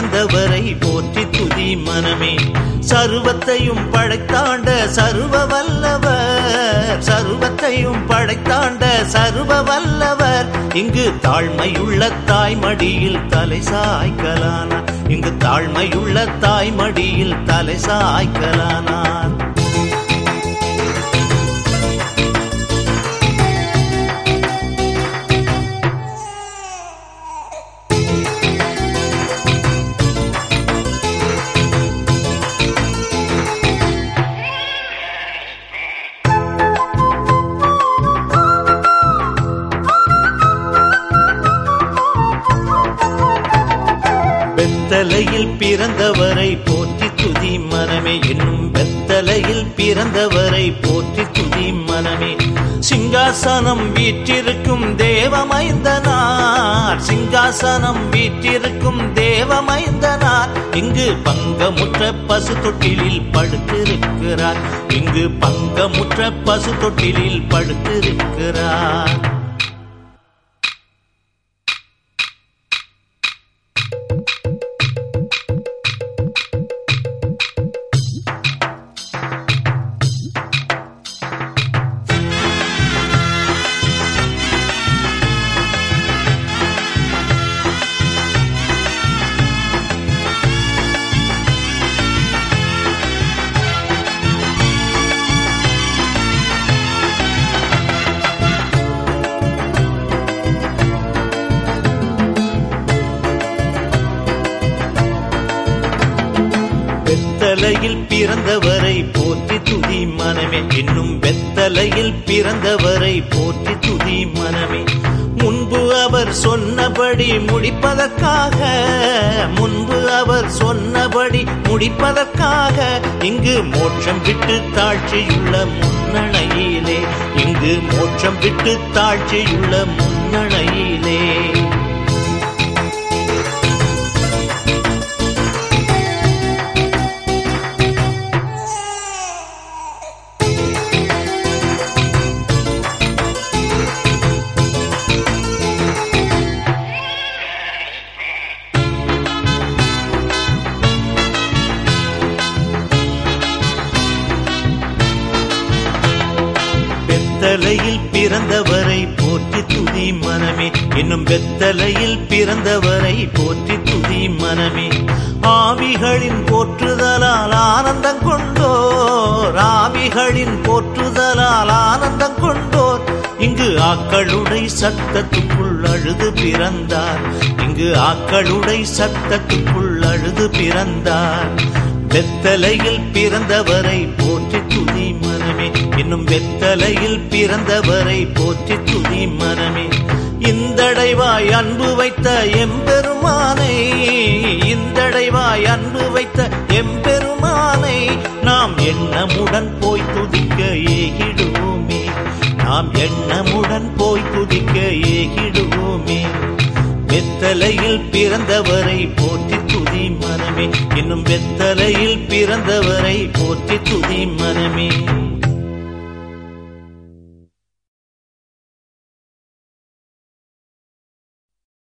பிறந்தவரை போற்றி துதி மனமே சர்வத்தையும் படைத்தாண்ட சர்வ வல்லவர் சர்வத்தையும் படைத்தாண்ட சர்வ வல்லவர் இங்கு தாழ்மையுள்ள தாய்மடியில் தலை சாய்க்கலானார் இங்கு தாழ்மையுள்ள தாய்மடியில் தலை சாய்க்கலானார் வெத்தலையில் பிறந்தவரை போற்றி துதி மனமே என்னும் வெத்தலையில் பிறந்தவரை போற்றி துதி மனமே சிங்காசனம் வீற்றிருக்கும் தேவமைந்தனார் சிங்காசனம் வீற்றிருக்கும் தேவமைந்தனார் இங்கு பங்கமுற்ற பசு தொட்டிலில் படுத்திருக்கிறார் இங்கு பங்கமுற்ற பசு தொட்டிலில் படுத்திருக்கிறார் வெத்தலையில் பிறந்தவரை போற்றி துதி மனமே என்னும் வெத்தலையில் பிறந்தவரை போற்றி துதி மனமே முன்பு அவர் சொன்னபடி முடிப்பதற்காக முன்பு அவர் சொன்னபடி முடிப்பதற்காக இங்கு மோட்சம் விட்டு தாழ்ச்சியுள்ள முன்னணையிலே இங்கு மோட்சம் விட்டு தாழ்ச்சியுள்ள முன்னணையிலே வெத்தலையில் பிறந்தவரை போற்றி துதி மனமே என்னும் வெத்தலையில் பிறந்தவரை போற்றி துதி மனமே ஆவிகளின் போற்றுதலால் ஆனந்தம் கொண்டோர் ஆவிகளின் போற்றுதலால் ஆனந்தம் கொண்டோர் இங்கு ஆக்களுடை சத்தத்துக்குள் அழுது பிறந்தார் இங்கு ஆக்களுடை சத்தத்துக்குள் அழுது பிறந்தார் வெத்தலையில் பிறந்தவரை போற்றி துதி மனமே இன்னும் வெத்தலையில் பிறந்தவரை போற்றி துதி மனமே இந்தடைவாய் அன்பு வைத்த எம்பெருமானை இந்தடைவாய் அன்பு வைத்த எம்பெருமானை நாம் எண்ணமுடன் போய் துதிக்க ஏகிடுவோமே நாம் எண்ணமுடன் போய் துதிக்க ஏகிடுவோமே வெத்தலையில் பிறந்தவரை போற்றி துதி மனமே இன்னும் வெத்தலையில் பிறந்தவரை போற்றி துதி மனமே